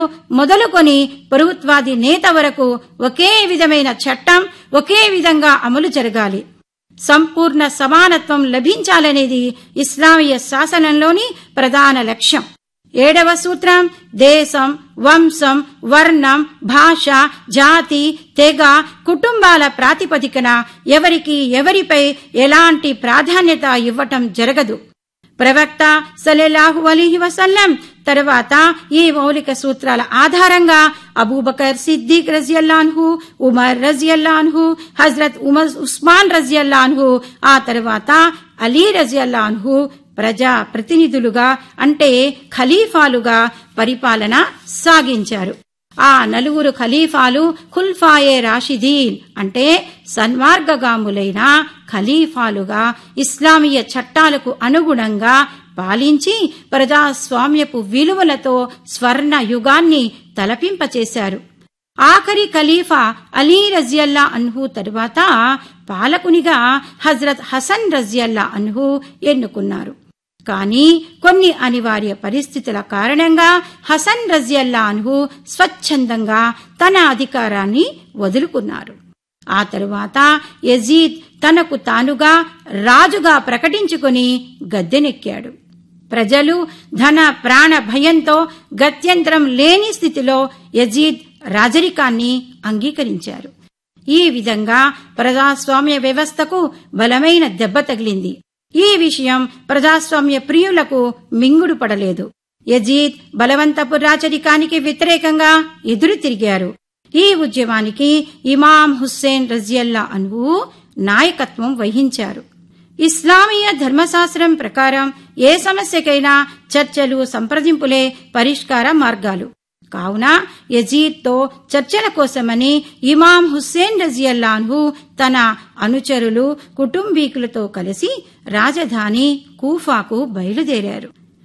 మొదలుకొని ప్రభుత్వాది నేత వరకు ఒకే విధమైన చట్టం ఒకే విధంగా అమలు జరగాలి సంపూర్ణ సమానత్వం లభించాలనేది ఇస్లామీయ శాసనంలోని ప్రధాన లక్ష్యం ఏడవ సూత్రం దేశం వంశం వర్ణం భాష జాతి తెగ కుటుంబాల ప్రాతిపదికన ఎవరికి ఎవరిపై ఎలాంటి ప్రాధాన్యత ఇవ్వటం జరగదు ప్రవక్త సలెలాహు అలీహి వసల్లం తరువాత ఈ మౌలిక సూత్రాల ఆధారంగా అబూబకర్ సిద్దిక్ రజియల్లాన్హు ఉమర్ రజియల్లాన్హు హజరత్ ఉమర్ ఉస్మాన్ రజియల్లాన్హు ఆ తరువాత అలీ రజియల్లాన్హు ప్రజా ప్రతినిధులుగా అంటే ఖలీఫాలుగా పరిపాలన సాగించారు ఆ నలుగురు ఖలీఫాలు ఖుల్ఫాయే రాషిదీన్ అంటే సన్మార్గగాములైన ఖలీఫాలుగా ఇస్లామీయ చట్టాలకు అనుగుణంగా పాలించి ప్రజాస్వామ్యపు విలువలతో స్వర్ణ యుగాన్ని తలపింపచేశారు ఆఖరి ఖలీఫా అలీ రజియల్లా అన్హు తరువాత పాలకునిగా హజరత్ హసన్ రజియల్లా అన్హు ఎన్నుకున్నారు కానీ కొన్ని అనివార్య పరిస్థితుల కారణంగా హసన్ రజియల్లా అన్హు స్వచ్ఛందంగా తన అధికారాన్ని వదులుకున్నారు ఆ తరువాత యజీద్ తనకు తానుగా రాజుగా ప్రకటించుకుని గద్దెనెక్కాడు ప్రజలు ధన ప్రాణ భయంతో గత్యంతరం లేని స్థితిలో యజీద్ రాజరికాన్ని అంగీకరించారు ఈ విధంగా ప్రజాస్వామ్య వ్యవస్థకు బలమైన దెబ్బ తగిలింది ఈ విషయం ప్రజాస్వామ్య ప్రియులకు మింగుడు పడలేదు యజీద్ బలవంతపు రాచరికానికి వ్యతిరేకంగా ఎదురు తిరిగారు ఈ ఉద్యమానికి ఇమాం హుస్సేన్ రజియల్లా అన్హు నాయకత్వం వహించారు ఇస్లామీయ ధర్మశాస్త్రం ప్రకారం ఏ సమస్యకైనా చర్చలు సంప్రదింపులే పరిష్కార మార్గాలు కావున యజీద్తో చర్చల కోసమని ఇమాం హుస్సేన్ రజియల్లాన్హు తన అనుచరులు కుటుంబీకులతో కలిసి రాజధాని కూఫాకు బయలుదేరారు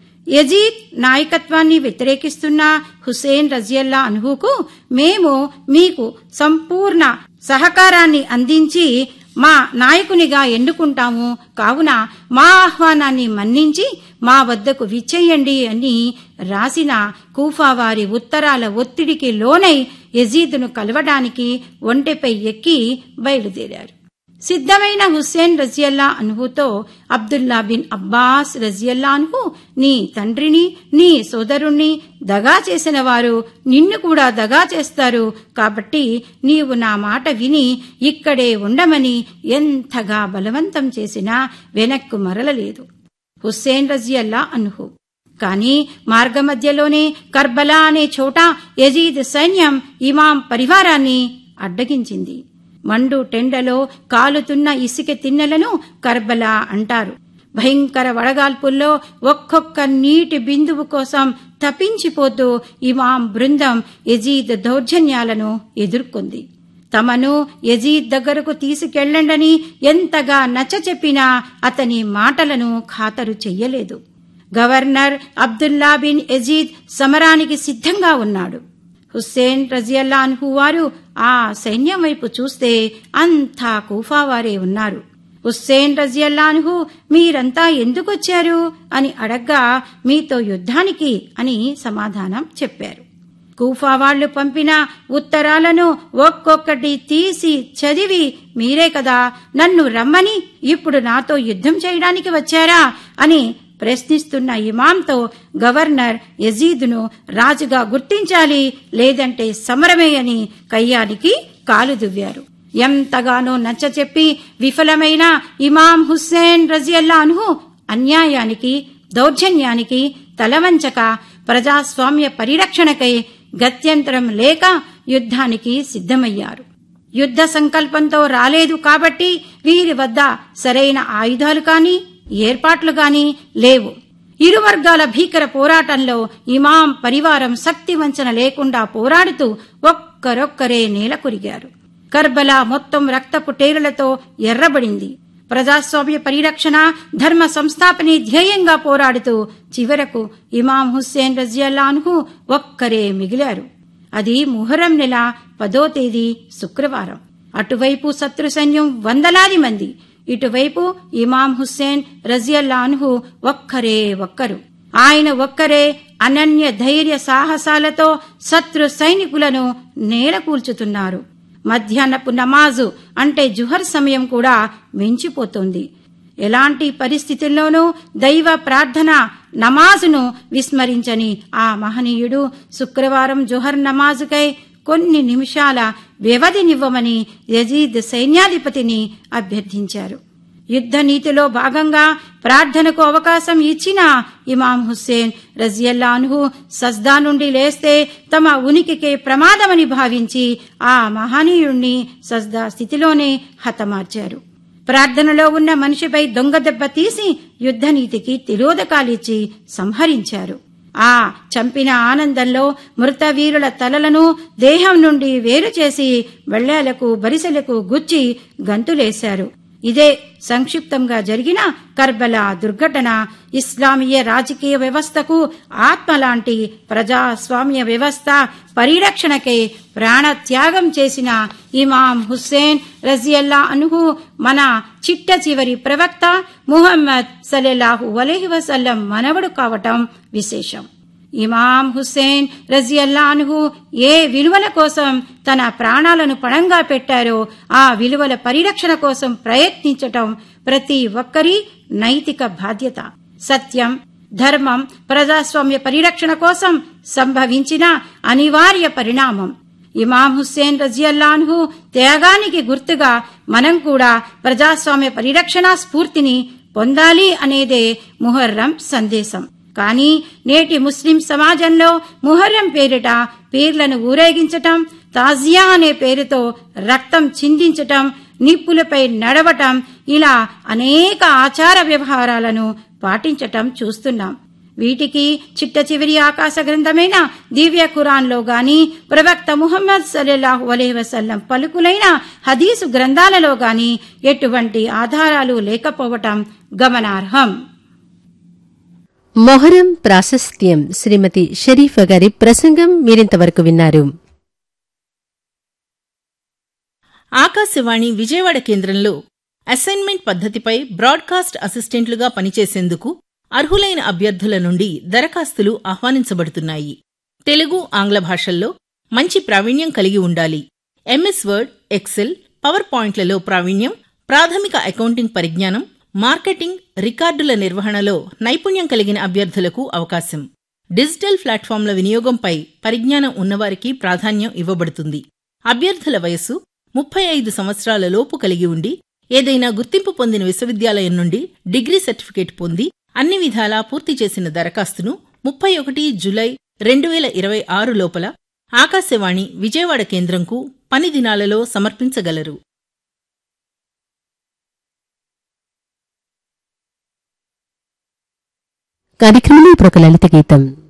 యజీద్ నాయకత్వాన్ని వ్యతిరేకిస్తున్న హుసేన్ రజియల్లా అన్హుకు మేము మీకు సంపూర్ణ సహకారాన్ని అందించి మా నాయకునిగా ఎన్నుకుంటాము కావున మా ఆహ్వానాన్ని మన్నించి మా వద్దకు విచ్చేయండి అని రాసిన కూఫా వారి ఉత్తరాల ఒత్తిడికి లోనై యజీదును కలవడానికి ఒంటెపై ఎక్కి బయలుదేరారు సిద్ధమైన హుస్సేన్ రజియల్లా అన్హుతో అబ్దుల్లా బిన్ అబ్బాస్ రజియల్లా అన్హు నీ తండ్రిని నీ సోదరుణ్ణి దగా చేసిన వారు నిన్ను కూడా దగా చేస్తారు కాబట్టి నీవు నా మాట విని ఇక్కడే ఉండమని ఎంతగా బలవంతం చేసినా వెనక్కు మరలలేదు హుస్సేన్ రజియల్లా అన్హు కాని మార్గమధ్యలోనే కర్బలా అనే చోట యజీద్ సైన్యం ఇమాం పరివారాన్ని అడ్డగించింది మండు టెండలో కాలుతున్న ఇసుక తిన్నెలను కర్బలా అంటారు భయంకర వడగాల్పుల్లో ఒక్కొక్క నీటి బిందువు కోసం తప్పించిపోతూ ఇమాం బృందం యజీద్ దౌర్జన్యాలను ఎదుర్కొంది తమను యజీద్ దగ్గరకు తీసుకెళ్లండని ఎంతగా నచ్చచెప్పినా అతని మాటలను ఖాతరు చెయ్యలేదు గవర్నర్ అబ్దుల్లా బిన్ యజీద్ సమరానికి సిద్ధంగా ఉన్నాడు హుస్సేన్ రజియల్లా అన్హు వారు ఆ సైన్యం వైపు చూస్తే అంతా కూఫావారే ఉన్నారు హుస్సేన్ రజియల్లా అన్హు మీరంతా ఎందుకొచ్చారు అని అడగ్గా మీతో యుద్ధానికి అని సమాధానం చెప్పారు కూఫా వాళ్లు పంపిన ఉత్తరాలను ఒక్కొక్కటి తీసి చదివి మీరే కదా నన్ను రమ్మని ఇప్పుడు నాతో యుద్ధం చేయడానికి వచ్చారా అని ప్రశ్నిస్తున్న ఇమాంతో గవర్నర్ యజీదును రాజుగా గుర్తించాలి లేదంటే సమరమే అని కయ్యానికి కాలు దువ్వారు ఎంతగానో నచ్చచెప్పి విఫలమైన ఇమాం హుస్సేన్ రజియల్లా అన్హు అన్యాయానికి దౌర్జన్యానికి తలవంచక ప్రజాస్వామ్య పరిరక్షణకై గత్యంతరం లేక యుద్ధానికి సిద్ధమయ్యారు యుద్ధ సంకల్పంతో రాలేదు కాబట్టి వీరి వద్ద సరైన ఆయుధాలు కాని ఏర్పాట్లు గాని లేవు ఇరు వర్గాల భీకర పోరాటంలో ఇమాం పరివారం శక్తి వంచన లేకుండా పోరాడుతూ ఒక్కరొక్కరే నేల కొరిగారు కర్బలా మొత్తం రక్తపు టేరులతో ఎర్రబడింది ప్రజాస్వామ్య పరిరక్షణ ధర్మ సంస్థాపనే ధ్యేయంగా పోరాడుతూ చివరకు ఇమాం హుస్సేన్ రజియల్లాన్హు ఒక్కరే మిగిలారు అది ముహరం నెల పదో తేదీ శుక్రవారం అటువైపు శత్రు సైన్యం వందలాది మంది ఇటువైపు ఇమాం హుస్సేన్ రజియల్లాన్హు ఒక్కరే ఒక్కరు ఆయన ఒక్కరే అనన్య ధైర్య సాహసాలతో శత్రు సైనికులను నేలకూల్చుతున్నారు మధ్యాహ్నపు నమాజు అంటే జుహర్ సమయం కూడా మించిపోతుంది ఎలాంటి పరిస్థితుల్లోనూ దైవ ప్రార్థన నమాజును విస్మరించని ఆ మహనీయుడు శుక్రవారం జుహర్ నమాజుకై కొన్ని నిమిషాల వ్యవధినివ్వమని యజీద్ సైన్యాధిపతిని అభ్యర్థించారు యుద్ధ నీతిలో భాగంగా ప్రార్థనకు అవకాశం ఇచ్చిన ఇమాం హుస్సేన్ రజియల్లాన్హు సజ్దా నుండి లేస్తే తమ ఉనికికే ప్రమాదమని భావించి ఆ మహనీయుణ్ణి సజ్దా స్థితిలోనే హతమార్చారు ప్రార్థనలో ఉన్న మనిషిపై దొంగ దెబ్బ తీసి యుద్ధనీతికి తిరోధకాలిచ్చి సంహరించారు ఆ చంపిన ఆనందంలో మృత వీరుల తలలను దేహం నుండి వేరు చేసి వెళ్లేలకు బరిసెలకు గుచ్చి గంతులేశారు ఇదే సంక్షిప్తంగా జరిగిన కర్బలా దుర్ఘటన ఇస్లామీయ రాజకీయ వ్యవస్థకు ఆత్మ లాంటి ప్రజాస్వామ్య వ్యవస్థ పరిరక్షణకై ప్రాణత్యాగం చేసిన ఇమాం హుస్సేన్ రజియల్లా అనుహు మన చిట్ట చివరి ప్రవక్త ముహమ్మద్ సలెల్లాహు అలైహి వసల్లం మనవడు కావటం విశేషం ఇమాం హుస్సేన్ రజియల్లా అనుహు ఏ విలువల కోసం తన ప్రాణాలను పణంగా పెట్టారో ఆ విలువల పరిరక్షణ కోసం ప్రయత్నించటం ప్రతి ఒక్కరి నైతిక బాధ్యత సత్యం ధర్మం ప్రజాస్వామ్య పరిరక్షణ కోసం సంభవించిన అనివార్య పరిణామం ఇమాం హుస్సేన్ రజియల్లాన్హు త్యాగానికి గుర్తుగా మనం కూడా ప్రజాస్వామ్య పరిరక్షణ స్ఫూర్తిని పొందాలి అనేదే ముహర్రం సందేశం కానీ నేటి ముస్లిం సమాజంలో ముహర్రం పేరిట పీర్లను ఊరేగించటం తాజియా అనే పేరుతో రక్తం చిందించటం నిప్పులపై నడవటం ఇలా అనేక ఆచార వ్యవహారాలను పాటించటం చూస్తున్నాం వీటికి చిట్ట చివరి ఆకాశ గ్రంథమైన దివ్య ఖురాన్లో గాని ప్రవక్త ముహమ్మద్ సల్లెల్లాహు అలైహి వసల్లం పలుకులైన హదీసు గ్రంథాలలో గాని ఎటువంటి ఆధారాలు లేకపోవటం గమనార్హం మొహరం ప్రాశస్త్యం శ్రీమతి షరీఫా గారి ప్రసంగం మీరింతవరకు విన్నారు ఆకాశవాణి విజయవాడ కేంద్రంలో అసైన్మెంట్ పద్ధతిపై బ్రాడ్కాస్ట్ అసిస్టెంట్లుగా పనిచేసేందుకు అర్హులైన అభ్యర్థుల నుండి దరఖాస్తులు ఆహ్వానించబడుతున్నాయి తెలుగు ఆంగ్ల భాషల్లో మంచి ప్రావీణ్యం కలిగి ఉండాలి ఎంఎస్ వర్డ్ ఎక్సెల్ పవర్ పాయింట్లలో ప్రావీణ్యం ప్రాథమిక అకౌంటింగ్ పరిజ్ఞానం మార్కెటింగ్ రికార్డుల నిర్వహణలో నైపుణ్యం కలిగిన అభ్యర్థులకు అవకాశం డిజిటల్ ప్లాట్ఫామ్ల వినియోగంపై పరిజ్ఞానం ఉన్నవారికి ప్రాధాన్యం ఇవ్వబడుతుంది అభ్యర్థుల వయస్సు ముప్పై ఐదు సంవత్సరాల లోపు కలిగి ఉండి ఏదైనా గుర్తింపు పొందిన విశ్వవిద్యాలయం నుండి డిగ్రీ సర్టిఫికేట్ పొంది అన్ని విధాలా పూర్తి చేసిన దరఖాస్తును ముప్పై ఒకటి జులై రెండు వేల ఇరవై ఆరు లోపల ఆకాశవాణి విజయవాడ కేంద్రంకు పని దినాలలో సమర్పించగలరు కార్యక్రమంలో ఇప్పుడు ఒక లలిత గీతం